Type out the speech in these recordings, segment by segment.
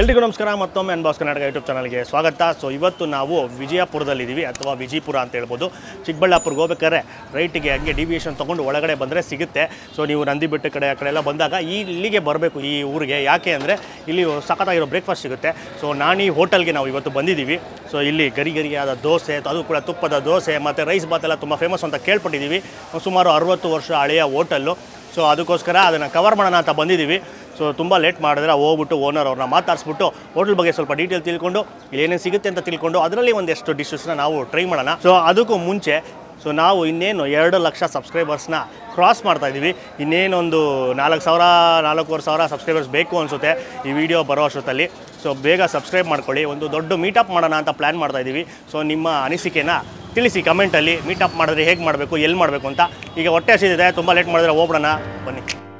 ಎಲ್ರಿಗೂ ನಮಸ್ಕಾರ ಮತ್ತೊಮ್ಮೆ ಅನ್ಬಾಸ್ ಕರ್ನಾಟಕ ಯೂಟ್ಯೂಬ್ ಚಾನಲ್ಗೆ ಸ್ವಾಗತ ಸೊ ಇವತ್ತು ನಾವು ವಿಜಯಪುರದಲ್ಲಿದ್ದೀವಿ ಅಥವಾ ವಿಜಯಪುರ ಅಂತ ಹೇಳ್ಬೋದು ಚಿಕ್ಕಬಳ್ಳಾಪುರಕ್ಕೆ ಹೋಗ್ಬೇಕಾದ್ರೆ ರೈಟಿಗೆ ಹಂಗೆ ಡಿವಿಯೇಷನ್ ತೊಗೊಂಡು ಒಳಗಡೆ ಬಂದರೆ ಸಿಗುತ್ತೆ ಸೊ ನೀವು ನಂದಿ ಬೆಟ್ಟ ಕಡೆ ಆ ಕಡೆ ಎಲ್ಲ ಬಂದಾಗ ಈ ಇಲ್ಲಿಗೆ ಬರಬೇಕು ಈ ಊರಿಗೆ ಯಾಕೆ ಅಂದರೆ ಇಲ್ಲಿ ಸಖತ್ತಾಗಿರೋ ಬ್ರೇಕ್ಫಾಸ್ಟ್ ಸಿಗುತ್ತೆ ಸೊ ನಾನು ಈ ಹೋಟೆಲ್ಗೆ ನಾವು ಇವತ್ತು ಬಂದಿದ್ದೀವಿ ಸೊ ಇಲ್ಲಿ ಗರಿ ಗರಿಯಾದ ದೋಸೆ ಅದು ಕೂಡ ತುಪ್ಪದ ದೋಸೆ ಮತ್ತು ರೈಸ್ ಬಾತ್ ಎಲ್ಲ ತುಂಬ ಫೇಮಸ್ ಅಂತ ಕೇಳ್ಪಟ್ಟಿದ್ದೀವಿ ಸುಮಾರು ಅರುವತ್ತು ವರ್ಷ ಹಳೆಯ ಹೋಟೆಲ್ಲು ಸೊ ಅದಕ್ಕೋಸ್ಕರ ಅದನ್ನು ಕವರ್ ಮಾಡೋಣ ಅಂತ ಬಂದಿದ್ದೀವಿ ಸೊ ತುಂಬ ಲೇಟ್ ಮಾಡಿದ್ರೆ ಹೋಗ್ಬಿಟ್ಟು ಓನರ್ ಅವ್ರನ್ನ ಮಾತಾಡಿಸ್ಬಿಟ್ಟು ಹೋಟೆಲ್ ಬಗ್ಗೆ ಸ್ವಲ್ಪ ಡೀಟೇಲ್ ತಿಳ್ಕೊಂಡು ಇಲ್ಲಿ ಏನೇನು ಸಿಗುತ್ತೆ ಅಂತ ತಿಳ್ಕೊಂಡು ಅದರಲ್ಲಿ ಒಂದಷ್ಟು ಡಿಶಸ್ನ ನಾವು ಟ್ರೈ ಮಾಡೋಣ ಸೊ ಅದಕ್ಕೂ ಮುಂಚೆ ಸೊ ನಾವು ಇನ್ನೇನು ಎರಡು ಲಕ್ಷ ಸಬ್ಸ್ಕ್ರೈಬರ್ಸ್ನ ಕ್ರಾಸ್ ಮಾಡ್ತಾ ಇದ್ದೀವಿ ಇನ್ನೇನೊಂದು ನಾಲ್ಕು ಸಾವಿರ ನಾಲ್ಕೂವರೆ ಸಾವಿರ ಸಬ್ಸ್ಕ್ರೈಬರ್ಸ್ ಬೇಕು ಅನಿಸುತ್ತೆ ಈ ವಿಡಿಯೋ ಬರೋ ಅಷ್ಟೊತ್ತಲ್ಲಿ ಸೊ ಬೇಗ ಸಬ್ಸ್ಕ್ರೈಬ್ ಮಾಡ್ಕೊಳ್ಳಿ ಒಂದು ದೊಡ್ಡ ಮೀಟಪ್ ಮಾಡೋಣ ಅಂತ ಪ್ಲ್ಯಾನ್ ಮಾಡ್ತಾ ಇದ್ದೀವಿ ಸೊ ನಿಮ್ಮ ಅನಿಸಿಕೆನ ತಿಳಿಸಿ ಕಮೆಂಟಲ್ಲಿ ಮೀಟಪ್ ಮಾಡಿದ್ರೆ ಹೇಗೆ ಮಾಡಬೇಕು ಎಲ್ಲಿ ಮಾಡಬೇಕು ಅಂತ ಈಗ ಹೊಟ್ಟೆ ಹಸಿದಿದೆ ತುಂಬ ಲೇಟ್ ಮಾಡಿದ್ರೆ ಹೋಗ್ಬಿಡೋಣ ಬನ್ನಿ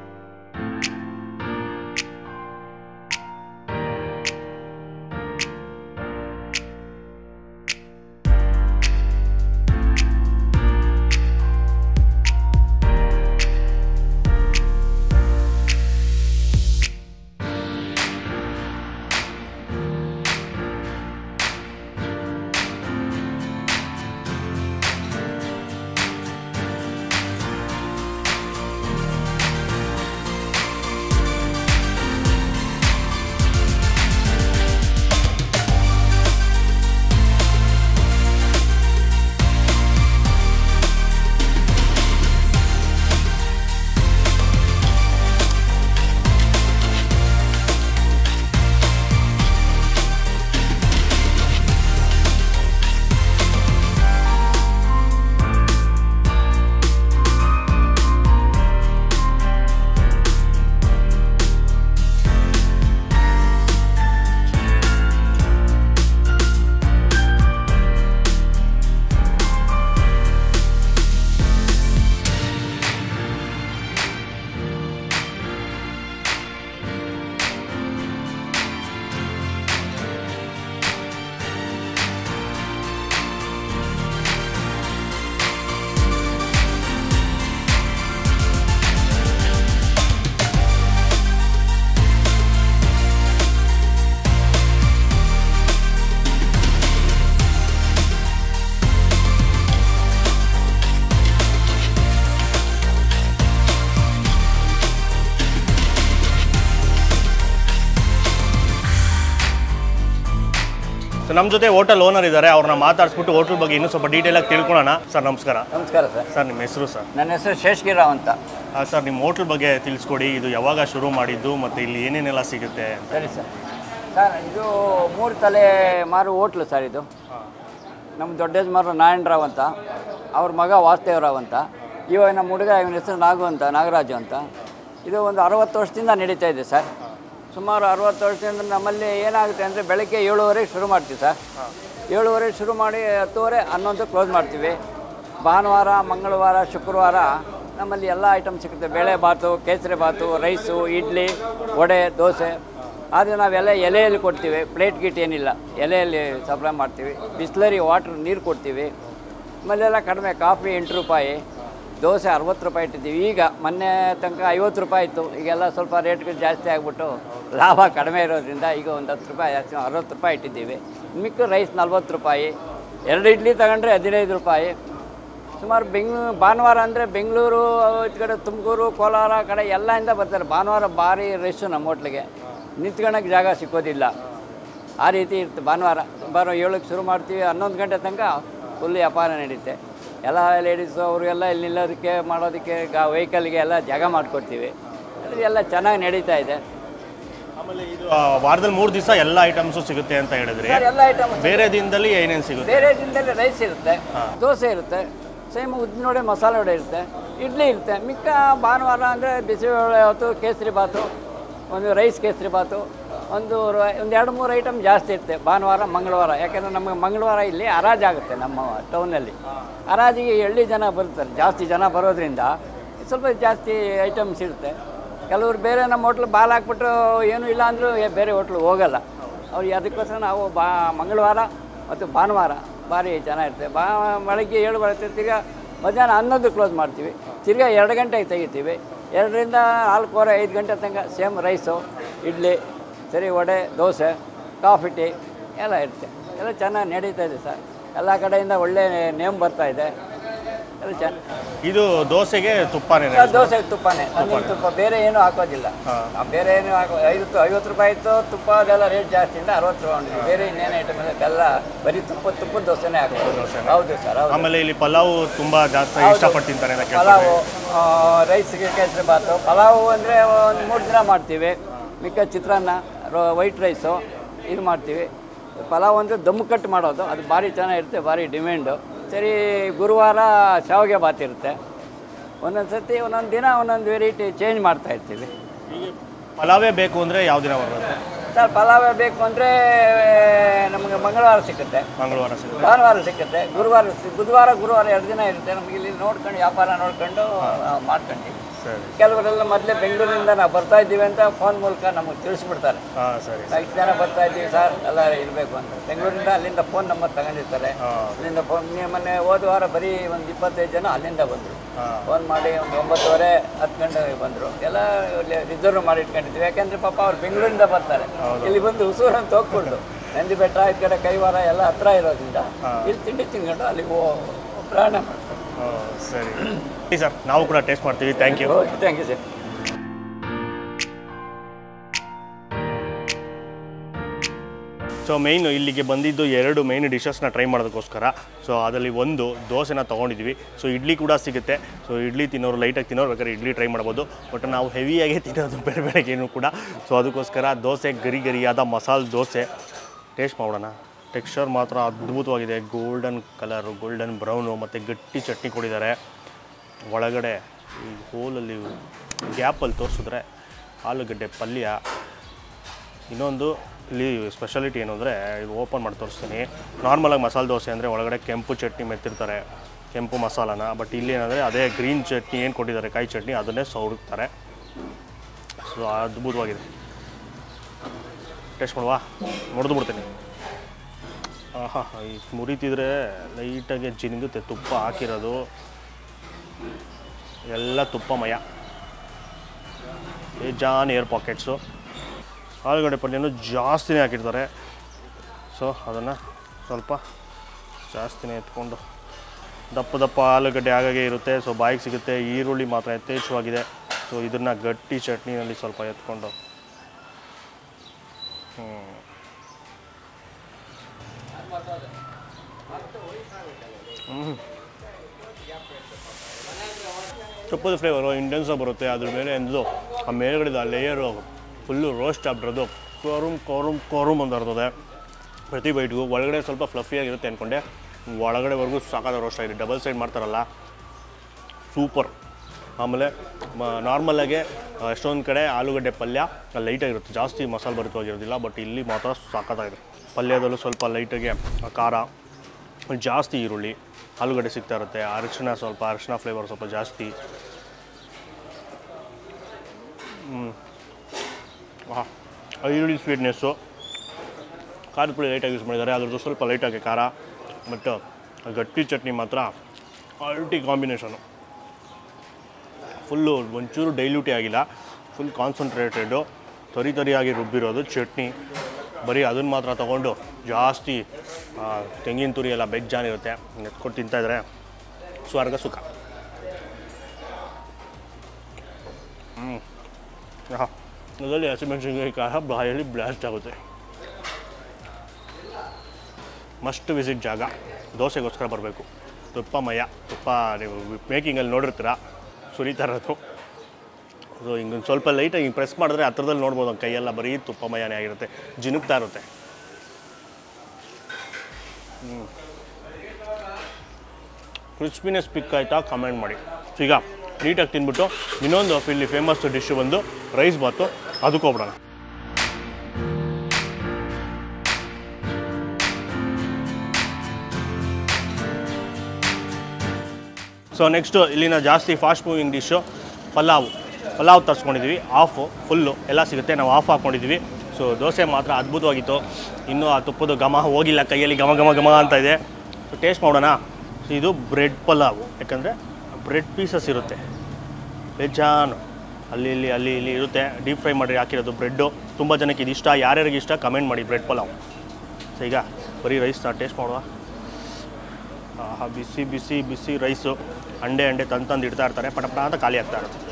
ಸೊ ನಮ್ಮ ಜೊತೆ ಹೋಟೆಲ್ ಓನರ್ ಇದ್ದಾರೆ ಅವ್ರನ್ನ ಮಾತಾಡಿಸ್ಬಿಟ್ಟು ಹೋಟೆಲ್ ಬಗ್ಗೆ ಇನ್ನೂ ಸ್ವಲ್ಪ ಡೀಟೇಲಾಗಿ ತಿಳ್ಕೊಳ್ಳೋಣ ಸರ್ ನಮಸ್ಕಾರ ನಮಸ್ಕಾರ ಸರ್ ಸರ್ ನಿಮ್ಮ ಹೆಸರು ಸರ್ ನನ್ನ ಹೆಸರು ಶೇಷಗಿರಾವ್ ಅಂತ ಆ, ಸರ್ ನಿಮ್ಮ ಹೋಟೆಲ್ ಬಗ್ಗೆ ತಿಳಿಸ್ಕೊಡಿ ಇದು ಯಾವಾಗ ಶುರು ಮಾಡಿದ್ದು ಮತ್ತು ಇಲ್ಲಿ ಏನೇನೆಲ್ಲ ಸಿಗುತ್ತೆ ಅಂತ ಸರಿ ಸರ್ ಸರ್ ಇದು ಮೂರು ತಲೆ ಮಾರು ಹೋಟ್ಲು ಸರ್ ಇದು ನಮ್ಮ ದೊಡ್ಡ ಯಜಮಾನರು ನಾರಾಯಣರಾವ್ ಅಂತ ಅವ್ರ ಮಗ ವಾಸುದೇವರಾವ್ ಅಂತ ಇವಾಗ ನಮ್ಮ ಹುಡುಗ ಇವನ ಹೆಸರು ನಾಗು ಅಂತ ನಾಗರಾಜು ಅಂತ ಇದು ಒಂದು ಅರವತ್ತು ವರ್ಷದಿಂದ ನಡೀತಾ ಇದೆ ಸರ್ ಸುಮಾರು ಅರವತ್ತು ವರ್ಷದಿಂದ ನಮ್ಮಲ್ಲಿ ಏನಾಗುತ್ತೆ ಅಂದರೆ ಬೆಳಗ್ಗೆ ಏಳುವರೆಗೆ ಶುರು ಮಾಡ್ತೀವಿ ಸರ್ ಏಳುವರೆಗೆ ಶುರು ಮಾಡಿ ಹತ್ತುವರೆ ಹನ್ನೊಂದು ಕ್ಲೋಸ್ ಮಾಡ್ತೀವಿ ಭಾನುವಾರ ಮಂಗಳವಾರ ಶುಕ್ರವಾರ ನಮ್ಮಲ್ಲಿ ಎಲ್ಲ ಐಟಮ್ ಸಿಗುತ್ತೆ ಬೇಳೆ ಬಾತು ಕೇಸರಿ ಬಾತು ರೈಸು ಇಡ್ಲಿ ವಡೆ ದೋಸೆ ಆದರೆ ನಾವೆಲ್ಲ ಎಲೆಯಲ್ಲಿ ಕೊಡ್ತೀವಿ ಪ್ಲೇಟ್ ಗೀಟ್ ಏನಿಲ್ಲ ಎಲೆಯಲ್ಲಿ ಸಪ್ಲೈ ಮಾಡ್ತೀವಿ ಬಿಸ್ಲರಿ ವಾಟ್ರ್ ನೀರು ಕೊಡ್ತೀವಿ ಆಮೇಲೆಲ್ಲ ಕಡಿಮೆ ಕಾಫಿ ಎಂಟು ರೂಪಾಯಿ ದೋಸೆ ಅರವತ್ತು ರೂಪಾಯಿ ಇಟ್ಟಿದ್ದೀವಿ ಈಗ ಮೊನ್ನೆ ತನಕ ಐವತ್ತು ರೂಪಾಯಿ ಇತ್ತು ಈಗೆಲ್ಲ ಸ್ವಲ್ಪ ರೇಟ್ಗಳು ಜಾಸ್ತಿ ಆಗಿಬಿಟ್ಟು ಲಾಭ ಕಡಿಮೆ ಇರೋದ್ರಿಂದ ಈಗ ಒಂದು ಹತ್ತು ರೂಪಾಯಿ ಜಾಸ್ತಿ ಅರವತ್ತು ರೂಪಾಯಿ ಇಟ್ಟಿದ್ದೀವಿ ಮಿಕ್ಕ ರೈಸ್ ನಲ್ವತ್ತು ರೂಪಾಯಿ ಎರಡು ಇಡ್ಲಿ ತಗೊಂಡ್ರೆ ಹದಿನೈದು ರೂಪಾಯಿ ಸುಮಾರು ಬೆಂಗ್ಳೂರು ಭಾನುವಾರ ಅಂದರೆ ಬೆಂಗಳೂರು ಈ ಕಡೆ ತುಮಕೂರು ಕೋಲಾರ ಕಡೆ ಎಲ್ಲದಿಂದ ಬರ್ತಾರೆ ಭಾನುವಾರ ಭಾರಿ ರಶ್ಶು ನಮ್ಮ ಹೋಟ್ಲಿಗೆ ನಿಂತ್ಕೊಳ್ಳೋಕೆ ಜಾಗ ಸಿಕ್ಕೋದಿಲ್ಲ ಆ ರೀತಿ ಇರುತ್ತೆ ಭಾನುವಾರ ಬರೋ ಏಳಕ್ಕೆ ಶುರು ಮಾಡ್ತೀವಿ ಹನ್ನೊಂದು ಗಂಟೆ ತನಕ ಫುಲ್ ವ್ಯಾಪಾರ ನಡೀತೆ ಎಲ್ಲ ಲೇಡೀಸು ಅವರಿಗೆಲ್ಲ ಇಲ್ಲಿ ನಿಲ್ಲೋದಕ್ಕೆ ಮಾಡೋದಕ್ಕೆ ಗಾ ವೆಹಿಕಲ್ಗೆ ಎಲ್ಲ ಜಾಗ ಮಾಡಿಕೊಡ್ತೀವಿ ಎಲ್ಲ ಚೆನ್ನಾಗಿ ನಡೀತಾ ಇದೆ ಆಮೇಲೆ ಇದು ಆ, ವಾರದಲ್ಲಿ ಮೂರು ದಿವಸ ಎಲ್ಲ ಐಟಮ್ಸು ಸಿಗುತ್ತೆ ಅಂತ ಹೇಳಿದ್ರಿ ಸರ್ ಎಲ್ಲ ಐಟಮ್ ಬೇರೆ ದಿನದಲ್ಲಿ ಏನೇನು ಸಿಗುತ್ತೆ ಬೇರೆ ದಿನದಲ್ಲಿ ರೈಸ್ ಇರುತ್ತೆ ದೋಸೆ ಇರುತ್ತೆ ಸೇಮ್ ಉದ್ದಿನ ವಡೆ ಮಸಾಲೆ ವಡೆ ಇರುತ್ತೆ ಇಡ್ಲಿ ಇರುತ್ತೆ ಮಿಕ್ಕ ಭಾನುವಾರ ಅಂದರೆ ಬಿಸಿಬೇಳೆ ಬಾತು ಕೇಸರಿ ಬಾತು ಒಂದು ರೈಸ್ ಕೇಸರಿ ಬಾತು ಒಂದು ರ- ಒಂದು ಎರಡು ಮೂರು ಐಟಮ್ ಜಾಸ್ತಿ ಇರುತ್ತೆ ಭಾನುವಾರ ಮಂಗಳವಾರ ಯಾಕೆಂದರೆ ನಮಗೆ ಮಂಗಳವಾರ ಇಲ್ಲಿ ಹರಾಜಾಗುತ್ತೆ ನಮ್ಮ ಟೌನಲ್ಲಿ ಹರಾಜಿಗೆ ಹಳ್ಳಿ ಜನ ಬರ್ತಾರೆ ಜಾಸ್ತಿ ಜನ ಬರೋದ್ರಿಂದ ಸ್ವಲ್ಪ ಜಾಸ್ತಿ ಐಟಮ್ಸ್ ಇರುತ್ತೆ ಕೆಲವರು ಬೇರೆ ನಮ್ಮ ಹೋಟ್ಲು ಬಾಲ್ ಹಾಕ್ಬಿಟ್ಟು ಏನೂ ಇಲ್ಲ ಅಂದರೂ ಬೇರೆ ಹೋಟ್ಲು ಹೋಗಲ್ಲ ಅವ್ರು ಅದಕ್ಕೋಸ್ಕರ ನಾವು ಬಾ ಮಂಗಳವಾರ ಮತ್ತು ಭಾನುವಾರ ಭಾರಿ ಜನ ಇರ್ತದೆ ಬಾ ಬೆಳಗ್ಗೆ ಏಳು ಬರುತ್ತೆ ತಿರ್ಗಾ ಮಧ್ಯಾಹ್ನ ಹನ್ನೊಂದು ಕ್ಲೋಸ್ ಮಾಡ್ತೀವಿ ತಿರ್ಗಾ ಎರಡು ಗಂಟೆಗೆ ತೆಗಿತೀವಿ ಎರಡರಿಂದ ನಾಲ್ಕೂವರೆ ಐದು ಗಂಟೆ ತನಕ ಸೇಮ್ ರೈಸು ಇಡ್ಲಿ ಸರಿ ವಡೆ ದೋಸೆ ಕಾಫಿ ಟೀ ಎಲ್ಲ ಇರುತ್ತೆ ಎಲ್ಲ ಚೆನ್ನಾಗಿ ನಡೀತಾ ಇದೆ ಸರ್ ಎಲ್ಲ ಕಡೆಯಿಂದ ಒಳ್ಳೆ ನೇಮ್ ಬರ್ತಾ ಇದೆ ಎಲ್ಲ ಚೆನ್ನಾಗಿ ಇದು ದೋಸೆಗೆ ತುಪ್ಪನೇ ದೋಸೆ ತುಪ್ಪನೇ ನನಗೆ ತುಪ್ಪ ಬೇರೆ ಏನೂ ಹಾಕೋದಿಲ್ಲ ಹಾ. ನಾವು ಬೇರೆ ಏನು ಹಾಕೋ ಐವತ್ತು ಐವತ್ತು ರೂಪಾಯಿ ಇತ್ತು ತುಪ್ಪ ಅದೆಲ್ಲ ರೇಟ್ ಜಾಸ್ತಿ ಇಂದ ಅರವತ್ತು ರೂಪಾಯಿ ಉಂಟು ಬೇರೆ ಇನ್ನೇನು ಐಟಮ್ ಇದೆ ಬೆಲ್ಲ ಬರೀ ತುಪ್ಪ ತುಪ್ಪದ ದೋಸೆನೇ ಹಾಕೋದು ದೋಸೆನೇ. ಹೌದು ಸರ್ ಹೌದು ಆಮೇಲೆ ಇಲ್ಲಿ ಪಲಾವ್ ತುಂಬಾ ಜಾಸ್ತಿ ಹೌದು. ಇಷ್ಟಪಟ್ಟು ತಿಂತಾರೆ ಅಂತ ಕೇಳ್ಪಟ್ಟೆ. ಪಲಾವು ಆ, ರೈಸ್ಗೆ ಕೇಸರಿ ಬಾತು ಪಲಾವು ಅಂದರೆ ಒಂದು ಮೂರು ದಿನ ಮಾಡ್ತೀವಿ ಮಿಕ್ಕ ಚಿತ್ರಾನ್ನ ರೋ ವೈಟ್ ರೈಸು ಇದು ಮಾಡ್ತೀವಿ ಪಲಾವ್ ಅಂದರೆ ದಮ್ಮು ಕಟ್ಟು ಮಾಡೋದು ಅದು ಭಾರಿ ಚೆನ್ನಾಗಿರುತ್ತೆ ಭಾರಿ ಡಿಮ್ಯಾಂಡು ಸರಿ ಗುರುವಾರ ಶಾವಿಗೆ ಬಾತ್ ಇರುತ್ತೆ ಒಂದೊಂದು ಸರ್ತಿ ಒಂದೊಂದು ದಿನ ಒಂದೊಂದು ವೆರೈಟಿ ಚೇಂಜ್ ಮಾಡ್ತಾ ಇರ್ತೀವಿ ಈಗ ಪಲಾವೇ ಬೇಕು ಅಂದ್ರೆ ಯಾವ ದಿನ ಬರುತ್ತೆ ಸರ್ ಪಲಾವೇ ಬೇಕು ಅಂದರೆ ನಮಗೆ ಮಂಗಳವಾರ ಸಿಗುತ್ತೆ ಮಂಗಳವಾರ ಸಿಗುತ್ತೆ ಭಾನುವಾರ ಸಿಗುತ್ತೆ ಗುರುವಾರ ಸಿ- ಬುಧವಾರ ಗುರುವಾರ ಎರಡು ದಿನ ಇರುತ್ತೆ ನಮಗೆ ಇಲ್ಲಿ ನೋಡ್ಕೊಂಡು ವ್ಯಾಪಾರ ನೋಡ್ಕೊಂಡು ನಾವು ಮಾಡ್ಕೊಂತೀವಿ ಸರಿ ಕೆಲವರೆಲ್ಲ ಮೊದಲೇ ಬೆಂಗಳೂರಿಂದ ನಾವು ಬರ್ತಾ ಇದ್ದೀವಿ ಅಂತ ಫೋನ್ ಮೂಲಕ ನಮಗೆ ತಿಳಿಸ್ಬಿಡ್ತಾರೆ ಹಾಂ ಸರಿ ನಾವು ಇಷ್ಟು ಜನ ಬರ್ತಾ ಇದ್ದೀವಿ ಸರ್ ಎಲ್ಲ ಇರಬೇಕು ಅಂತ ಬೆಂಗಳೂರಿಂದ ಅಲ್ಲಿಂದ ಫೋನ್ ನಂಬರ್ ತಗೊಂಡಿರ್ತಾರೆ ಹಾಂ ಅಲ್ಲಿಂದ ಫೋನ್ ಮೊನ್ನೆ ಹೋದ ವಾರ ಬರೀ ಒಂದು ಇಪ್ಪತ್ತೈದು ಜನ ಅಲ್ಲಿಂದ ಬಂದರು ಹಾಂ ಫೋನ್ ಮಾಡಿ ಒಂದು ಒಂಬತ್ತುವರೆ ಹತ್ತು ಗಂಟೆಗೆ ಬಂದರು ಎಲ್ಲ ರಿಸರ್ವ್ ಮಾಡಿ ಇಟ್ಕೊಂಡಿದ್ವಿ ಯಾಕೆಂದರೆ ಪಾಪ ಅವ್ರು ಬೆಂಗಳೂರಿಂದ ಬರ್ತಾರೆ ಇಲ್ಲಿ ಬಂದು ಹುಸೂರು ಅಂತ ಹೋಗ್ಬಿಡ್ದು ನಂದಿ ಬೆಟ್ಟ ಈ ಕಡೆ ಕೈವಾರ ಎಲ್ಲ ಹತ್ರ ಇರೋದ್ರಿಂದ ಇಲ್ಲಿ ತಿಂಡಿ ತಿನ್ಕೊಂಡು ಅಲ್ಲಿಗೆ ಹೋ ಪ್ರಯಾಣ ಮಾಡ್ತಾರೆ ಹಾಂ ಸರಿ ಸರಿ ಸರ್ ನಾವು ಕೂಡ ಟೇಸ್ಟ್ ಮಾಡ್ತೀವಿ thank you okay thank you sir so main ಇಲ್ಲಿಗೆ ಬಂದಿದ್ದು ಎರಡು ಮೇಯ್ನ್ ಡಿಶಸ್ನ ಟ್ರೈ ಮಾಡೋದಕ್ಕೋಸ್ಕರ ಸೊ ಅದರಲ್ಲಿ ಒಂದು ದೋಸೆನ ತೊಗೊಂಡಿದ್ವಿ ಸೊ ಇಡ್ಲಿ ಕೂಡ ಸಿಗುತ್ತೆ ಸೊ ಇಡ್ಲಿ ತಿನ್ನೋರು ಲೈಟಾಗಿ ತಿನ್ನೋರು ಬೇಕಾದ್ರೆ ಇಡ್ಲಿ ಟ್ರೈ ಮಾಡ್ಬೋದು ಬಟ್ ನಾವು ಹೆವಿಯಾಗೇ ತಿನ್ನೋದು ಬೇರೆ ಬೇರೆಗೇನು ಕೂಡ ಸೊ ಅದಕ್ಕೋಸ್ಕರ ದೋಸೆ ಗರಿ ಗರಿಯಾದ ಮಸಾಲೆ ದೋಸೆ ಟೇಸ್ಟ್ ಮಾಡೋಣ ಟೆಕ್ಸ್ಚರ್ ಮಾತ್ರ ಅದ್ಭುತವಾಗಿದೆ ಗೋಲ್ಡನ್ ಕಲರು ಗೋಲ್ಡನ್ ಬ್ರೌನು ಮತ್ತು ಗಟ್ಟಿ ಚಟ್ನಿ ಕೊಟ್ಟಿದ್ದಾರೆ ಒಳಗಡೆ ಈ ಹೋಲಲ್ಲಿ ಗ್ಯಾಪಲ್ಲಿ ತೋರಿಸಿದ್ರೆ ಆಲೂಗಡ್ಡೆ ಪಲ್ಯ ಇನ್ನೊಂದು ಇಲ್ಲಿ ಸ್ಪೆಷಾಲಿಟಿ ಏನು ಅಂದರೆ ಇದು ಓಪನ್ ಮಾಡಿ ತೋರಿಸ್ತೀನಿ ನಾರ್ಮಲಾಗಿ ಮಸಾಲೆ ದೋಸೆ ಅಂದರೆ ಒಳಗಡೆ ಕೆಂಪು ಚಟ್ನಿ ಮೆತ್ತಿರ್ತಾರೆ ಕೆಂಪು ಮಸಾಲಾನ ಬಟ್ ಇಲ್ಲಿ ಏನಂದರೆ ಅದೇ ಗ್ರೀನ್ ಚಟ್ನಿ ಏನು ಕೊಟ್ಟಿದ್ದಾರೆ ಕಾಯಿ ಚಟ್ನಿ ಅದನ್ನೇ ಸೌರುತ್ತಾರೆ ಸೊ ಅದ್ಭುತವಾಗಿದೆ ಟೇಸ್ಟ್ ಮಾಡುವಾ ನೋಡಿದು ಬಿಡ್ತೀನಿ ಆಹಾ ಈ ಮುರಿತಿದ್ರೆ ಲೈಟಾಗಿ ಜಿನುಗುತ್ತೆ ತುಪ್ಪ ಹಾಕಿರೋದು ಎಲ್ಲ ತುಪ್ಪಮಯ ಬೇಜಾನ್ ಏರ್ ಪಾಕೆಟ್ಸು ಆಲೂಗಡ್ಡೆ ಪಲ್ಯನೂ ಜಾಸ್ತಿನೇ ಹಾಕಿರ್ತಾರೆ ಸೊ ಅದನ್ನು ಸ್ವಲ್ಪ ಜಾಸ್ತಿನೇ ಎತ್ಕೊಂಡು ದಪ್ಪ ದಪ್ಪ ಆಲೂಗಡ್ಡೆ ಹಾಗಾಗೆ ಇರುತ್ತೆ ಸೊ ಬಾಯಿಗೆ ಸಿಗುತ್ತೆ ಈರುಳ್ಳಿ ಮಾತ್ರ ಯಥೇಚ್ಛವಾಗಿದೆ ಸೊ ಇದನ್ನು ಗಟ್ಟಿ ಚಟ್ನಿನಲ್ಲಿ ಸ್ವಲ್ಪ ಎತ್ಕೊಂಡು ಹ್ಞೂ ತುಪ್ಪದ ಫ್ಲೇವರು ಇಂಟೆನ್ಸಾಗಿ ಬರುತ್ತೆ ಅದ್ರ ಮೇಲೆ ಎಂದು ಆ ಮೇಲ್ಗಡೆದ ಆ ಲೇಯರು ಫುಲ್ಲು ರೋಸ್ಟ್ ಆಗ್ಬಿಡೋದು ಕೋರುಮ್ ಕೋರುಮ್ ಕೋರುಮ್ ಅಂತ ಇರ್ತದೆ ಪ್ರತಿ ಬೈಟ್ಗೂ ಒಳಗಡೆ ಸ್ವಲ್ಪ ಫ್ಲಫಿಯಾಗಿರುತ್ತೆ ಅಂದ್ಕೊಂಡೆ ಒಳಗಡೆವರೆಗೂ ಸಾಕಾದ ರೋಸ್ಟ್ ಆಗಿದೆ ಡಬಲ್ ಸೈಡ್ ಮಾಡ್ತಾರಲ್ಲ ಸೂಪರ್ ಆಮೇಲೆ ನಾರ್ಮಲಾಗೆ ಎಷ್ಟೊಂದು ಕಡೆ ಆಲೂಗಡ್ಡೆ ಪಲ್ಯ ಲೈಟಾಗಿರುತ್ತೆ ಜಾಸ್ತಿ ಮಸಾಲೆ ಭರಿತವಾಗಿರೋದಿಲ್ಲ ಬಟ್ ಇಲ್ಲಿ ಮಾತ್ರ ಸಾಕಾಗಿದೆ ಪಲ್ಯದಲ್ಲೂ ಸ್ವಲ್ಪ ಲೈಟಾಗಿ ಖಾರ ಜಾಸ್ತಿ ಈರುಳ್ಳಿ ಆಲೂಗಡ್ಡೆ ಸಿಗ್ತಾ ಇರುತ್ತೆ ಅರಿಶಿಣ ಸ್ವಲ್ಪ ಅರಿಶಿಣ ಫ್ಲೇವರ್ ಸ್ವಲ್ಪ ಜಾಸ್ತಿ ಹ್ಞೂ ಹಾಂ ಈರುಳ್ಳಿ ಸ್ವೀಟ್ನೆಸ್ಸು ಖಾರದ ಪುಡಿ ಲೈಟಾಗಿ ಯೂಸ್ ಮಾಡಿದ್ದಾರೆ ಅದ್ರದ್ದು ಸ್ವಲ್ಪ ಲೈಟಾಗಿ ಖಾರ ಮತ್ತು ಗಟ್ಟಿ ಚಟ್ನಿ ಮಾತ್ರ ಅಲ್ಟಿ ಕಾಂಬಿನೇಷನು ಫುಲ್ಲು ಒಂಚೂರು ಡೈಲ್ಯೂಟಿ ಆಗಿಲ್ಲ ಫುಲ್ ಕಾನ್ಸಂಟ್ರೇಟೆಡು ತರಿ ತರಿಯಾಗಿ ರುಬ್ಬಿರೋದು ಚಟ್ನಿ ಬರೀ ಅದನ್ನು ಮಾತ್ರ ತೊಗೊಂಡು ಜಾಸ್ತಿ ಆ, ತೆಂಗಿನ ತುರಿ ಎಲ್ಲ ಬೆಜ್ಜಾನಿರುತ್ತೆ ಎತ್ಕೊಂಡು ತಿಂತಾಯಿದ್ರೆ ಸ್ವರ್ಗ ಸುಖ ಹ್ಞೂ ಹಾಂ ಅದರಲ್ಲಿ ಹಸಿಮೆಣಸಿನ್ಕಾಯಿ ಖಾರ ಬಾಯಲ್ಲಿ ಬ್ಲಾಸ್ಟ್ ಆಗುತ್ತೆ ಮಸ್ಟ್ ವಿಸಿಟ್ ಜಾಗ ದೋಸೆಗೋಸ್ಕರ ಬರಬೇಕು ತುಪ್ಪಮಯ ತುಪ್ಪ ನೀವು ಮೇಕಿಂಗಲ್ಲಿ ನೋಡಿರ್ತೀರ ಸುರಿತಾ ಇರೋದು ಸೊ ಹಿಂಗೊಂದು ಸ್ವಲ್ಪ ಲೈಟಾಗಿ ಹಿಂಗೆ ಪ್ರೆಸ್ ಮಾಡಿದ್ರೆ ಹತ್ರದಲ್ಲಿ ನೋಡ್ಬೋದು ಅವ್ನ ಕೈಯೆಲ್ಲ ಬರೀ ತುಪ್ಪಮಯನೇ ಆಗಿರುತ್ತೆ ಜಿನುಗ್ತಾ ಇರುತ್ತೆ ಕ್ರಿಸ್ಪಿನೆಸ್ ಪಿಕ್ ಆಯ್ತಾ ಕಮೆಂಟ್ ಮಾಡಿ ಸೊ ಈಗ ನೀಟಾಗಿ ತಿಂದ್ಬಿಟ್ಟು ಇನ್ನೊಂದು ಇಲ್ಲಿ ಫೇಮಸ್ ಡಿಶ್ ಬಂದು ರೈಸ್ ಬಾತು ಅದಕ್ಕೆ ಹೋಗ್ಬಿಡೋಣ ಸೊ ನೆಕ್ಸ್ಟು ಇಲ್ಲಿನ ಜಾಸ್ತಿ fast moving dish pulao pulao ತರಿಸ್ಕೊಂಡಿದ್ದೀವಿ ಆಫು ಫುಲ್ಲು ಎಲ್ಲ ಸಿಗುತ್ತೆ ನಾವು ಆಫ್ ಹಾಕ್ಕೊಂಡಿದ್ದೀವಿ ಸೊ ದೋಸೆ ಮಾತ್ರ ಅದ್ಭುತವಾಗಿತ್ತು ಇನ್ನೂ ಆ ತುಪ್ಪದ ಘಮ ಹೋಗಿಲ್ಲ ಕೈಯಲ್ಲಿ ಘಮ ಘಮ ಘಮ ಅಂತ ಇದೆ ಸೊ ಟೇಸ್ಟ್ ಮಾಡೋಣ ಸೊ ಇದು ಬ್ರೆಡ್ ಪಲಾವು ಯಾಕಂದರೆ ಬ್ರೆಡ್ ಪೀಸಸ್ ಇರುತ್ತೆ ಬೇಜಾನು ಅಲ್ಲಿ ಇಲ್ಲಿ ಅಲ್ಲಿ ಇಲ್ಲಿ ಇರುತ್ತೆ ಡೀಪ್ ಫ್ರೈ ಮಾಡಿ ಹಾಕಿರೋದು ಬ್ರೆಡ್ಡು ತುಂಬ ಜನಕ್ಕೆ ಇದು ಇಷ್ಟ ಯಾರ್ಯಾರಿಗೆ ಇಷ್ಟ ಕಮೆಂಟ್ ಮಾಡಿ ಬ್ರೆಡ್ ಪಲಾವ್ ಸೊ ಈಗ ಬರೀ ರೈಸ್ ಟೇಸ್ಟ್ ಮಾಡುವ ಆಹಾ ಬಿಸಿ ಬಿಸಿ ಬಿಸಿ ರೈಸು ಅಂಡೆ ಅಂಡೆ ತಂದು ತಂದು ಇಡ್ತಾ ಇರ್ತಾರೆ ಪಟ ಪಟ ಅಂತ ಖಾಲಿ ಆಗ್ತಾ ಇರುತ್ತೆ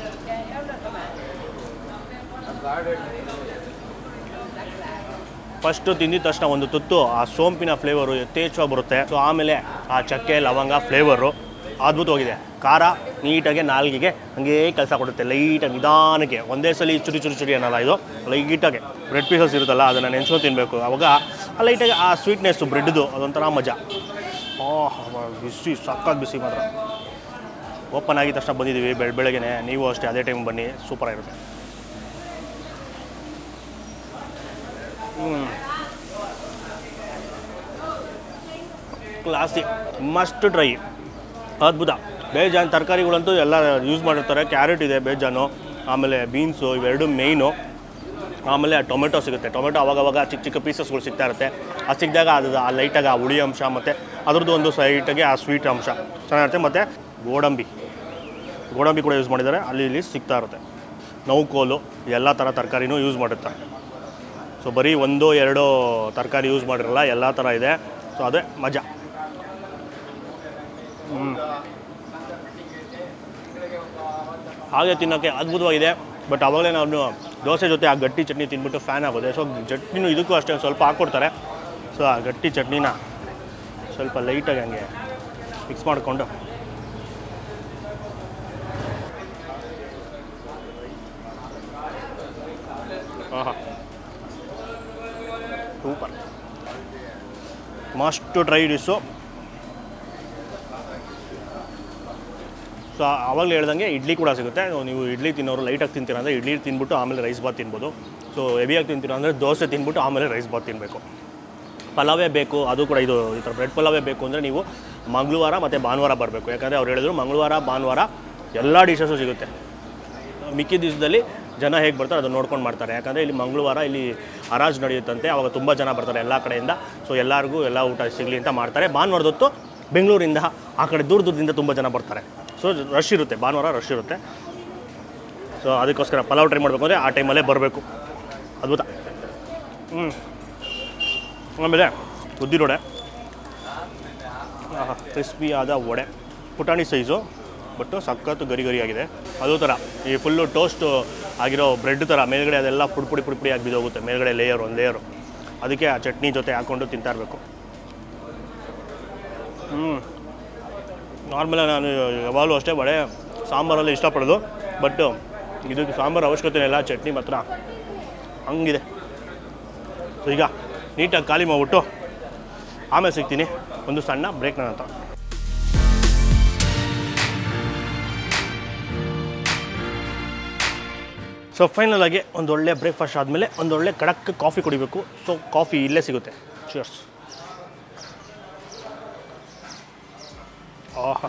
ಫಸ್ಟು ತಿಂದಿದ ತಕ್ಷಣ ಒಂದು ತುತ್ತು ಆ ಸೋಂಪಿನ ಫ್ಲೇವರು ಯಥೇಚ್ಛವಾಗಿ ಬರುತ್ತೆ ಸೊ ಆಮೇಲೆ ಆ ಚಕ್ಕೆ ಲವಂಗ ಫ್ಲೇವರು ಅದ್ಭುತವಾಗಿದೆ ಖಾರ ನೀಟಾಗಿ ನಾಲ್ಗಿಗೆ ಹಂಗೇ ಕೆಲಸ ಕೊಡುತ್ತೆ ಲೈಟಾಗಿ ನಿಧಾನಕ್ಕೆ ಒಂದೇ ಸಲ ಚುರಿ ಚುರಿ ಚುರಿ ಅನ್ನಲ್ಲ ಇದು ಲೈಟಾಗಿ ಬ್ರೆಡ್ ಪೀಸಸ್ ಇರುತ್ತಲ್ಲ ಅದನ್ನು ನೆನ್ಸ್ಕೊಂಡು ತಿನ್ನಬೇಕು ಅವಾಗ ಆ ಲೈಟಾಗಿ ಆ ಸ್ವೀಟ್ನೆಸ್ಸು ಬ್ರೆಡ್ದು ಅದೊಂಥರ ಮಜಾ ಓಹ್ ಬಿಸಿ ಸಕ್ಕತ್ ಬಿಸಿ ಮಾತ್ರ ಓಪನ್ ಆಗಿದ ತಕ್ಷಣ ಬಂದಿದ್ದೀವಿ ಬೆಳ ಬೆಳಗ್ಗೆನೆ ನೀವು ಅಷ್ಟೇ ಅದೇ ಟೈಮ್ ಬನ್ನಿ ಸೂಪರ್ ಆಗಿರುತ್ತೆ ಕ್ಲಾಸಿ ಮಸ್ಟ್ ಟ್ರೈ ಅದ್ಭುತ ಬೇಜಾನ್ ತರಕಾರಿಗಳಂತೂ ಎಲ್ಲ ಯೂಸ್ ಮಾಡಿರ್ತಾರೆ ಕ್ಯಾರೆಟ್ ಇದೆ ಬೇಜಾನು ಆಮೇಲೆ ಬೀನ್ಸು ಇವೆರಡು ಮೇಯ್ನು ಆಮೇಲೆ ಟೊಮೆಟೊ ಸಿಗುತ್ತೆ ಟೊಮೆಟೊ ಅವಾಗವಾಗ ಚಿಕ್ಕ ಚಿಕ್ಕ ಪೀಸಸ್ಗಳು ಸಿಗ್ತಾ ಇರುತ್ತೆ ಅದು ಸಿಕ್ಕಿದಾಗ ಅದು ಆ ಲೈಟಾಗಿ ಆ ಹುಳಿ ಅಂಶ ಮತ್ತು ಅದ್ರದ್ದು ಒಂದು ಸೈಟಾಗಿ ಆ ಸ್ವೀಟ್ ಅಂಶ ಚೆನ್ನಾಗಿರುತ್ತೆ ಮತ್ತು ಗೋಡಂಬಿ ಗೋಡಂಬಿ ಕೂಡ ಯೂಸ್ ಮಾಡಿದ್ದಾರೆ ಅಲ್ಲಿ ಇಲ್ಲಿ ಸಿಗ್ತಾ ಇರುತ್ತೆ ನೌಕೋಲು ಎಲ್ಲ ಥರ ತರಕಾರಿನೂ ಯೂಸ್ ಮಾಡಿರ್ತಾರೆ ಸೊ ಬರೀ ಒಂದು ಎರಡು ತರಕಾರಿ ಯೂಸ್ ಮಾಡಿರಲ್ಲ ಎಲ್ಲ ಥರ ಇದೆ ಸೊ ಅದೇ ಮಜಾ ಹ್ಮ್. ಹಾಗೆ ತಿನ್ನೋಕ್ಕೆ ಅದ್ಭುತವಾಗಿದೆ ಬಟ್ ಅವಾಗಲೇ ನಾನು ದೋಸೆ ಜೊತೆ ಆ ಗಟ್ಟಿ ಚಟ್ನಿ ತಿಂದ್ಬಿಟ್ಟು ಫ್ಯಾನ್ ಆಗೋದೆ ಸೊ ಚಟ್ನಿನೂ ಇದಕ್ಕೂ ಅಷ್ಟೇ ಒಂದ್ ಸ್ವಲ್ಪ ಹಾಕ್ಕೊಡ್ತಾರೆ ಸೊ ಆ ಗಟ್ಟಿ ಚಟ್ನಿನ ಸ್ವಲ್ಪ ಲೈಟಾಗಿ ಹಂಗೆ ಮಿಕ್ಸ್ ಮಾಡಿಕೊಂಡು ಆಹಾ super must dry dish so ಆವಾಗಲೇ ಹೇಳ್ದಂಗೆ ಇಡ್ಲಿ ಕೂಡ ಸಿಗುತ್ತೆ ನೀವು ಇಡ್ಲಿ ತಿನ್ನೋರು ಲೈಟಾಗಿ ತಿಂತೀರ ಅಂದರೆ ಇಡ್ಲಿ ತಿನ್ಬಿಟ್ಟು ಆಮೇಲೆ ರೈಸ್ ಬಾತ್ ತಿನ್ಬೋದು ಸೊ ಹೆವಿಯಾಗಿ ತಿಂತೀರ ಅಂದರೆ ದೋಸೆ ತಿನ್ಬಿಟ್ಟು ಆಮೇಲೆ ರೈಸ್ ಬಾತ್ ತಿನ್ನಬೇಕು ಪಲಾವೇ ಬೇಕು ಅದು ಕೂಡ ಇದು ಈ ಥರ ಬ್ರೆಡ್ ಪಲಾವೇ ಬೇಕು ಅಂದರೆ ನೀವು ಮಂಗಳವಾರ ಮತ್ತು ಭಾನುವಾರ ಬರಬೇಕು ಯಾಕಂದರೆ ಅವ್ರು ಹೇಳಿದ್ರು ಮಂಗಳವಾರ ಭಾನುವಾರ ಎಲ್ಲ ಡಿಶಸ್ಸು ಸಿಗುತ್ತೆ ಮಿಕ್ಕಿದ ದಿವಸದಲ್ಲಿ ಜನ ಹೇಗೆ ಬರ್ತಾರೆ ಅದನ್ನು ನೋಡ್ಕೊಂಡು ಮಾಡ್ತಾರೆ ಯಾಕಂದರೆ ಇಲ್ಲಿ ಮಂಗಳವಾರ ಇಲ್ಲಿ ಹರಾಜು ನಡೆಯುತ್ತಂತೆ ಅವಾಗ ತುಂಬ ಜನ ಬರ್ತಾರೆ ಎಲ್ಲ ಕಡೆಯಿಂದ ಸೊ ಎಲ್ಲರಿಗೂ ಎಲ್ಲ ಊಟ ಸಿಗಲಿ ಅಂತ ಮಾಡ್ತಾರೆ ಭಾನುವಾರದೊತ್ತು ಬೆಂಗಳೂರಿಂದ ಆ ಕಡೆ ದೂರ ದೂರದಿಂದ ತುಂಬ ಜನ ಬರ್ತಾರೆ ಸೊ ರಶ್ ಇರುತ್ತೆ ಭಾನುವಾರ ರಶ್ ಇರುತ್ತೆ ಸೊ ಅದಕ್ಕೋಸ್ಕರ ಪಲಾವ್ ಟ್ರೈ ಮಾಡಬೇಕು ಅಂದರೆ ಆ ಟೈಮಲ್ಲೇ ಬರಬೇಕು ಅದ್ಭುತ ಹ್ಞೂ ಆಮೇಲೆ ಉದ್ದಿನೊಡೆ ಕ್ರಿಸ್ಪಿಯಾದ ವಡೆ ಪುಟಾಣಿ ಸೈಜು ಬಟ್ಟು ಸಖತ್ತು ಗರಿ ಗರಿಯಾಗಿದೆ ಅದು ಥರ ಈ ಫುಲ್ಲು ಟೋಸ್ಟ್ ಆಗಿರೋ ಬ್ರೆಡ್ ಥರ ಮೇಲ್ಗಡೆ ಅದೆಲ್ಲ ಪುಡಿ ಪುಡಿ ಪುಡಿ ಪುಡಿಯಾಗಿ ಬಿದ್ದೋಗುತ್ತೆ ಮೇಲ್ಗಡೆ ಲೇಯರ್ ಒಂದು ಲೇಯರು ಅದಕ್ಕೆ ಆ ಚಟ್ನಿ ಜೊತೆ ಹಾಕ್ಕೊಂಡು ತಿಂತಾ ಇರಬೇಕು ಹ್ಞೂ ನಾರ್ಮಲಾಗಿ ನಾನು ಯಾವಾಗಲೂ ಅಷ್ಟೇ ವಡೆ ಸಾಂಬಾರಲ್ಲಿ ಇಷ್ಟಪಡೋದು ಬಟ್ ಇದಕ್ಕೆ ಸಾಂಬಾರು ಅವಶ್ಯಕತೆ ಇಲ್ಲ ಚಟ್ನಿ ಮಾತ್ರ ಹಂಗಿದೆ ಸೊ ಈಗ ನೀಟಾಗಿ ಖಾಲಿ ಮಾಡಿಬಿಟ್ಟು ಆಮೇಲೆ ಸಿಗ್ತೀನಿ ಒಂದು ಸಣ್ಣ ಬ್ರೇಕ್ ನನ್ನ ಹತ್ರ ಸೊ ಫೈನಲ್ ಆಗಿ ಒಂದು ಒಳ್ಳೆ ಬ್ರೇಕ್ಫಾಸ್ಟ್ ಆದಮೇಲೆ ಒಂದು ಒಳ್ಳೆ ಕಡಕ್ ಕಾಫಿ ಕುಡಿಬೇಕು ಸೊ ಕಾಫಿ ಇಲ್ಲೇ ಸಿಗುತ್ತೆ ಚಿಯರ್ಸ್ ಆಹಾ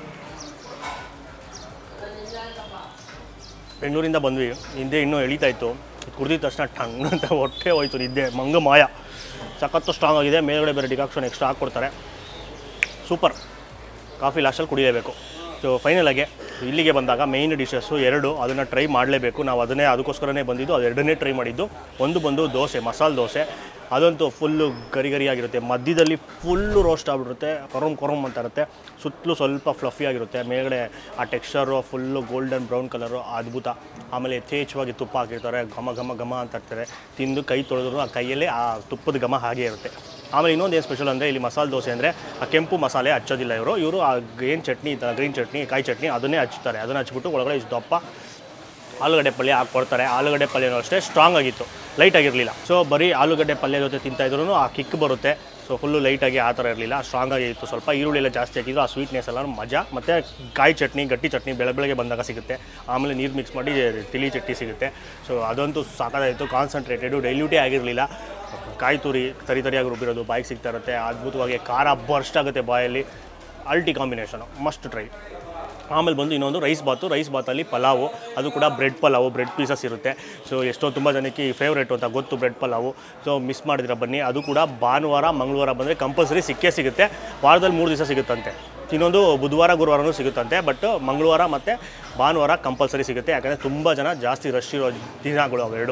ಬೆಂಗಳೂರಿಂದ ಬಂದ್ವಿ ಹಿಂದೆ ಇನ್ನೂ ಎಳಿತಾ ಇತ್ತು ಇದು ಕುಡಿದಿದ ತಕ್ಷಣ ಟಂಗ್ ಅಂತ ಹೊಟ್ಟೆ ಹೋಯ್ತು ನಿದ್ದೆ ಮಂಗ ಮಾಯ ಸಖತ್ತು ಸ್ಟ್ರಾಂಗ್ ಆಗಿದೆ ಮೇಲ್ಗಡೆ ಬೇರೆ ಡಿಕಾಕ್ಷನ್ ಎಕ್ಸ್ಟ್ರಾ ಹಾಕ್ಕೊಡ್ತಾರೆ ಸೂಪರ್ ಕಾಫಿ ಲಾಸ್ಟಲ್ಲಿ ಕುಡಿಲೇಬೇಕು ಸೊ ಫೈನಲ್ ಆಗಿ ಇಲ್ಲಿಗೆ ಬಂದಾಗ ಮೇಯ್ನ್ ಡಿಶಸ್ಸು ಎರಡು ಅದನ್ನು ಟ್ರೈ ಮಾಡಲೇಬೇಕು ನಾವು ಅದನ್ನೇ ಅದಕ್ಕೋಸ್ಕರನೇ ಬಂದಿದ್ದು ಅದು ಎರಡನ್ನೇ ಟ್ರೈ ಮಾಡಿದ್ದು ಒಂದು ಬಂದು ದೋಸೆ ಮಸಾಲೆ ದೋಸೆ ಅದಂತೂ ಫುಲ್ಲು ಗರಿ ಗರಿಯಾಗಿರುತ್ತೆ ಮಧ್ಯದಲ್ಲಿ ಫುಲ್ಲು ರೋಸ್ಟ್ ಆಗಿಬಿಡುತ್ತೆ ಕೊರಮ್ ಕೊರಮ್ ಅಂತ ಇರುತ್ತೆ ಸುತ್ತಲೂ ಸ್ವಲ್ಪ ಫ್ಲಫಿ ಆಗಿರುತ್ತೆ ಮೇಲ್ಗಡೆ ಆ texture full golden brown colour ಅದ್ಭುತ ಆಮೇಲೆ ಯಥೇಚ್ಛವಾಗಿ ತುಪ್ಪ ಹಾಕಿರ್ತಾರೆ ಘಮ ಘಮ ಘಮ ಅಂತ ಇರ್ತಾರೆ ತಿಂದು ಕೈ ತೊಳೆದ್ರು ಆ ಕೈಯಲ್ಲೇ ಆ ತುಪ್ಪದ ಘಮ ಹಾಗೆ ಇರುತ್ತೆ ಆಮೇಲೆ ಇನ್ನೊಂದು ಏನು ಸ್ಪೆಷಲ್ ಅಂದರೆ ಇಲ್ಲಿ ಮಸಾಲೆ ದೋಸೆ ಅಂದರೆ ಆ ಕೆಂಪು ಮಸಾಲೆ ಹಚ್ಚೋದಿಲ್ಲ ಇವರು ಇವರು ಆ ಏನು ಚಟ್ನಿ ಇತ್ತಲ್ಲ ಗ್ರೀನ್ ಚಟ್ನಿ ಕಾಯಿ ಚಟ್ನಿ ಅದನ್ನೇ ಹಚ್ತಾರೆ ಅದನ್ನು ಹಚ್ಬಿಟ್ಟು ಒಳಗಡೆ ಇಷ್ಟು ದಪ್ಪ ಆಲೂಗಡ್ಡೆ ಪಲ್ಯ ಹಾಕ್ಕೊಡ್ತಾರೆ ಆಲೂಗಡ್ಡೆ ಪಲ್ಯನೂ ಅಷ್ಟೇ ಸ್ಟ್ರಾಂಗ್ ಆಗಿತ್ತು ಲೈಟ್ ಆಗಿರಲಿಲ್ಲ ಸೊ ಬರೀ ಆಲೂಗಡ್ಡೆ ಪಲ್ಯ ಜೊತೆ ತಿಂತಾ ಇದ್ರೂ ಆ ಕಿಕ್ ಬರುತ್ತೆ ಸೊ ಫುಲ್ಲು ಲೈಟಾಗಿ ಆ ಥರ ಇರಲಿಲ್ಲ ಸ್ಟ್ರಾಂಗ್ ಆಗಿ ಇತ್ತು ಸ್ವಲ್ಪ ಈರುಳ್ಳಿ ಎಲ್ಲ ಜಾಸ್ತಿ ಹಾಕಿದ್ರು ಆ ಸ್ವೀಟ್ನೆಸ್ ಎಲ್ಲ ಮಜಾ ಮತ್ತು ಕಾಯಿ ಚಟ್ನಿ ಗಟ್ಟಿ ಚಟ್ನಿ ಬೆಳೆ ಬೆಳಗ್ಗೆ ಬಂದಾಗ ಸಿಗುತ್ತೆ ಆಮೇಲೆ ನೀರು ಮಿಕ್ಸ್ ಮಾಡಿ ತಿಳಿ ಚಟ್ನಿ ಸಿಗುತ್ತೆ ಸೊ ಅದಂತೂ ಸಾಕಾಗಿತ್ತು ಕಾನ್ಸಂಟ್ರೇಟೆಡು ಡೈಲ್ಯೂಟೇ ಆಗಿರಲಿಲ್ಲ ಕಾಯಿ ತುರಿ ತರಿ ತರಿಯಾಗಿ ರುಬ್ಬಿರೋದು ಬಾಯಿಗೆ ಸಿಗ್ತಾ ಇರುತ್ತೆ ಅದ್ಭುತವಾಗಿ ಖಾರ ಬರ್ಸ್ಟ್ ಆಗುತ್ತೆ ಬಾಯಲ್ಲಿ ಅಲ್ಟಿ ಕಾಂಬಿನೇಷನು ಮಸ್ಟ್ ಟ್ರೈ ಆಮೇಲೆ ಬಂದು ಇನ್ನೊಂದು ರೈಸ್ ಬಾತು ರೈಸ್ ಬಾತಲ್ಲಿ ಪಲಾವು ಅದು ಕೂಡ ಬ್ರೆಡ್ ಪಲಾವು ಬ್ರೆಡ್ ಪೀಸಸ್ ಇರುತ್ತೆ ಸೊ ಎಷ್ಟೋ ತುಂಬ ಜನಕ್ಕೆ ಫೇವ್ರೇಟು ಅಂತ ಗೊತ್ತು ಬ್ರೆಡ್ ಪಲಾವು ಸೊ ಮಿಸ್ ಮಾಡಿದ್ರೆ ಬನ್ನಿ ಅದು ಕೂಡ ಭಾನುವಾರ ಮಂಗಳವಾರ ಬಂದರೆ ಕಂಪಲ್ಸರಿ ಸಿಕ್ಕೇ ಸಿಗುತ್ತೆ ವಾರದಲ್ಲಿ ಮೂರು ದಿವಸ ಸಿಗುತ್ತಂತೆ ಇನ್ನೊಂದು ಬುಧವಾರ ಗುರುವಾರನೂ ಸಿಗುತ್ತಂತೆ ಬಟ್ ಮಂಗಳವಾರ ಮತ್ತು ಭಾನುವಾರ ಕಂಪಲ್ಸರಿ ಸಿಗುತ್ತೆ ಯಾಕಂದರೆ ತುಂಬ ಜನ ಜಾಸ್ತಿ ರಶ್ ಇರೋ ದಿನಗಳು ಅವೆರಡು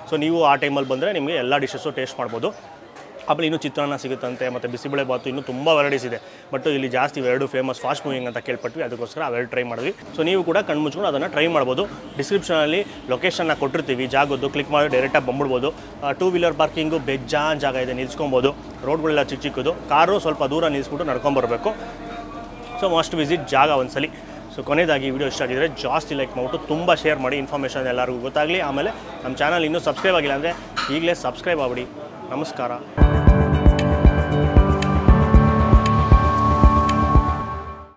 ಸೊ ನೀವು ಆ ಟೈಮಲ್ಲಿ ಬಂದರೆ ನಿಮಗೆ ಎಲ್ಲ ಡಿಶಸ್ಸು ಟೇಸ್ಟ್ ಮಾಡ್ಬೋದು ಆಮೇಲೆ ಇನ್ನೂ ಚಿತ್ರಾನ್ನ ಸಿಗುತ್ತಂತೆ ಮತ್ತು ಬಿಸಿಬೇಳೆ ಬಾತು ಇನ್ನೂ ತುಂಬ ವೆರೈಟೀಸ್ ಇದೆ ಬಟ್ ಇಲ್ಲಿ ಜಾಸ್ತಿ ಇವೆರಡು ಫೇಮಸ್ ಫಾಸ್ಟ್ ಮೂವಿಂಗ್ ಅಂತ ಕೇಳ್ಪಟ್ವಿ ಅದಕ್ಕೋಸ್ಕರ ಅವೆರಡು ಟ್ರೈ ಮಾಡಿದ್ವಿ ಸೊ ನೀವು ಕೂಡ ಕಣ್ಣು ಮುಚ್ಕೊಂಡು ಅದನ್ನು ಟ್ರೈ ಮಾಡ್ಬೋದು ಡಿಸ್ಕ್ರಿಪ್ಷನಲ್ಲಿ ಲೊಕೇಶನ್ನ ಕೊಟ್ಟಿರ್ತೀವಿ ಜಾಗದ್ದು ಕ್ಲಿಕ್ ಮಾಡಿ ಡೈರೆಕ್ಟಾಗಿ ಬಂದ್ಬಿಡ್ಬೋದು ಟೂ ವೀಲರ್ ಪಾರ್ಕಿಂಗು ಬೆಜ್ಜಾನ್ ಜಾಗ ಇದೆ ನಿಲ್ಸ್ಕೊಬೋದು ರೋಡ್ಗಳೆಲ್ಲ ಚಿಕ್ಕ ಚಿಕ್ಕದು ಕಾರು ಸ್ವಲ್ಪ ದೂರ ನಿಲ್ಲಿಸ್ಬಿಟ್ಟು ನಡ್ಕೊಂಬರ್ಬೇಕು ಸೊ ಮಸ್ಟ್ ವಿಸಿಟ್ ಜಾಗ ಒಂದ್ಸಲಿ ಸೊ ಕೊನೆಯದಾಗಿ ವಿಡಿಯೋ ಇಷ್ಟ ಆಗಿದ್ರೆ ಜಾಸ್ತಿ ಲೈಕ್ ಮಾಡ್ಬಿಟ್ಟು ತುಂಬ ಶೇರ್ ಮಾಡಿ ಇನ್ಫಾರ್ಮೇಷನ್ ಎಲ್ಲರಿಗೂ ಗೊತ್ತಾಗಲಿ ಆಮೇಲೆ ನಮ್ಮ ಚಾನಲ್ ಇನ್ನೂ ಸಬ್ಸ್ಕ್ರೈಬ್ ಆಗಿಲ್ಲ ಅಂದರೆ ಈಗಲೇ ಸಬ್ಸ್ಕ್ರೈಬ್ ಆಗ್ಬಿಡಿ ನಮಸ್ಕಾರ